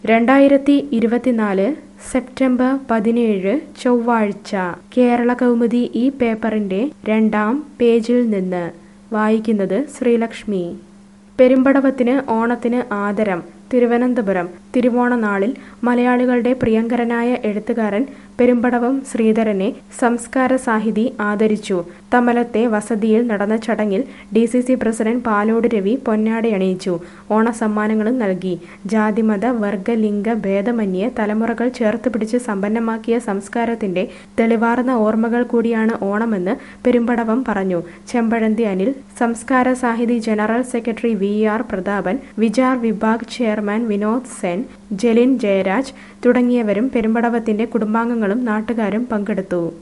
രണ്ടായിരത്തി ഇരുപത്തിനാല് സെപ്റ്റംബർ പതിനേഴ് ചൊവ്വാഴ്ച കേരള കൗമുദി ഈ പേപ്പറിന്റെ രണ്ടാം പേജിൽ നിന്ന് വായിക്കുന്നത് ശ്രീലക്ഷ്മി പെരുമ്പടവത്തിന് ഓണത്തിന് ആദരം തിരുവനന്തപുരം തിരുവോണനാളിൽ മലയാളികളുടെ പ്രിയങ്കരനായ എഴുത്തുകാരൻ പെരുമ്പടവം ശ്രീധരനെ സംസ്കാര സാഹിതി ആദരിച്ചു തമലത്തെ വസതിയിൽ നടന്ന ചടങ്ങിൽ D C C president Palode Ravi പൊന്നാടയണിയിച്ചു ഓണസമ്മാനങ്ങളും നൽകി ജാതിമത വർഗ ലിംഗ ഭേദമന്യേ തലമുറകൾ ചേർത്ത് പിടിച്ച് സമ്പന്നമാക്കിയ സംസ്കാരത്തിന്റെ തെളിവാർന്ന ഓർമ്മകൾ കൂടിയാണ് ഓണമെന്ന് പെരുമ്പടവം പറഞ്ഞു Chempazhanthi Anil Samskara Sahithi general secretary V R Prathapan Vichar Vibhag chairman Vinod Sen Jalin Jayaraj തുടങ്ങിയവരും പെരുമ്പടവത്തിന്റെ കുടുംബാംഗങ്ങളും നാട്ടുകാരും പങ്കെടുത്തു